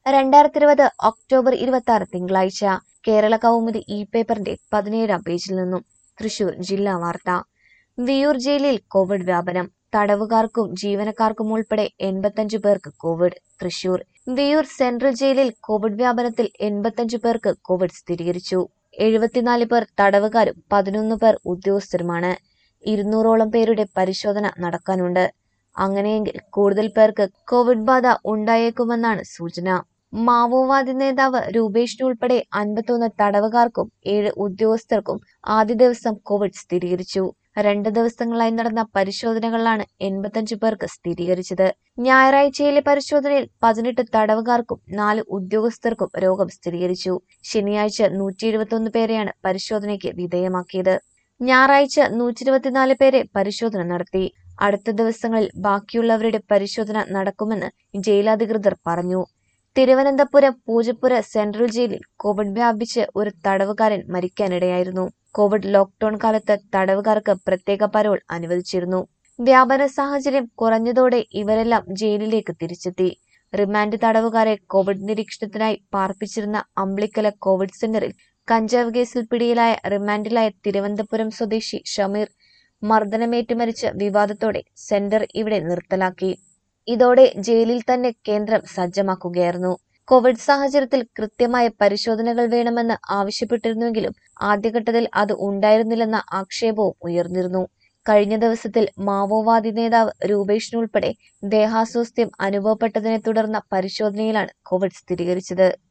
രണ്ടായിരത്തി ഇരുപത് ഒക്ടോബർ ഇരുപത്തി ആറ് തിങ്കളാഴ്ച കേരള കൗമുദി ഇ പേപ്പറിന്റെ പതിനേഴാം പേജിൽ നിന്നും തൃശൂർ ജില്ലാ വാർത്ത വിയൂർ ജയിലിൽ കോവിഡ് വ്യാപനം തടവുകാർക്കും ജീവനക്കാർക്കും ഉൾപ്പെടെ എൺപത്തഞ്ചു പേർക്ക് കോവിഡ് തൃശൂർ വിയൂർ സെൻട്രൽ ജയിലിൽ കോവിഡ് വ്യാപനത്തിൽ എൺപത്തഞ്ചു പേർക്ക് കോവിഡ് സ്ഥിരീകരിച്ചു എഴുപത്തിനാല് പേർ തടവുകാരും പതിനൊന്ന് പേർ ഉദ്യോഗസ്ഥരുമാണ് ഇരുന്നൂറോളം പേരുടെ പരിശോധന നടക്കാനുണ്ട് അങ്ങനെയെങ്കിൽ കൂടുതൽ പേർക്ക് കോവിഡ് ബാധ ഉണ്ടായേക്കുമെന്നാണ് സൂചന മാവോവാദി നേതാവ് രൂപേഷിന് ഉൾപ്പെടെ അൻപത്തൊന്ന് തടവുകാർക്കും ഏഴ് ഉദ്യോഗസ്ഥർക്കും ആദ്യ ദിവസം കോവിഡ് സ്ഥിരീകരിച്ചു രണ്ട് ദിവസങ്ങളായി നടന്ന പരിശോധനകളിലാണ് എൺപത്തഞ്ചു പേർക്ക് സ്ഥിരീകരിച്ചത് ഞായറാഴ്ചയിലെ പരിശോധനയിൽ പതിനെട്ട് തടവുകാർക്കും നാല് ഉദ്യോഗസ്ഥർക്കും രോഗം സ്ഥിരീകരിച്ചു ശനിയാഴ്ച നൂറ്റി എഴുപത്തൊന്ന് പേരെയാണ് പരിശോധനയ്ക്ക് വിധേയമാക്കിയത് ഞായറാഴ്ച നൂറ്റി ഇരുപത്തിനാല് പേരെ പരിശോധന നടത്തി അടുത്ത ദിവസങ്ങളിൽ ബാക്കിയുള്ളവരുടെ പരിശോധന നടക്കുമെന്ന് ജയിലധികൃതർ പറഞ്ഞു തിരുവനന്തപുരം പൂജപ്പുര സെൻട്രൽ ജയിലിൽ കോവിഡ് വ്യാപിച്ച് ഒരു തടവുകാരൻ മരിക്കാനിടയായിരുന്നു കോവിഡ് ലോക്ക്ഡൌൺ കാലത്ത് തടവുകാർക്ക് പ്രത്യേക പരോൾ അനുവദിച്ചിരുന്നു വ്യാപന സാഹചര്യം കുറഞ്ഞതോടെ ഇവരെല്ലാം ജയിലിലേക്ക് തിരിച്ചെത്തി റിമാൻഡ് തടവുകാരെ കോവിഡ് നിരീക്ഷണത്തിനായി പാർപ്പിച്ചിരുന്ന അമ്പിളിക്കല കോവിഡ് സെന്ററിൽ കഞ്ചാവ് കേസിൽ പിടിയിലായ റിമാൻഡിലായ തിരുവനന്തപുരം സ്വദേശി ഷമീർ മർദ്ദനമേറ്റ് മരിച്ച വിവാദത്തോടെ സെന്റർ ഇവിടെ നിർത്തലാക്കി ഇതോടെ ജയിലിൽ തന്നെ കേന്ദ്രം സജ്ജമാക്കുകയായിരുന്നു കോവിഡ് സാഹചര്യത്തിൽ കൃത്യമായ പരിശോധനകൾ വേണമെന്ന് ആവശ്യപ്പെട്ടിരുന്നുവെങ്കിലും ആദ്യഘട്ടത്തിൽ അത് ഉണ്ടായിരുന്നില്ലെന്ന ആക്ഷേപവും ഉയർന്നിരുന്നു കഴിഞ്ഞ ദിവസത്തിൽ മാവോവാദി നേതാവ് രൂപേഷിനുൾപ്പെടെ ദേഹാസ്വാസ്ഥ്യം അനുഭവപ്പെട്ടതിനെ തുടർന്ന പരിശോധനയിലാണ് കോവിഡ് സ്ഥിരീകരിച്ചത്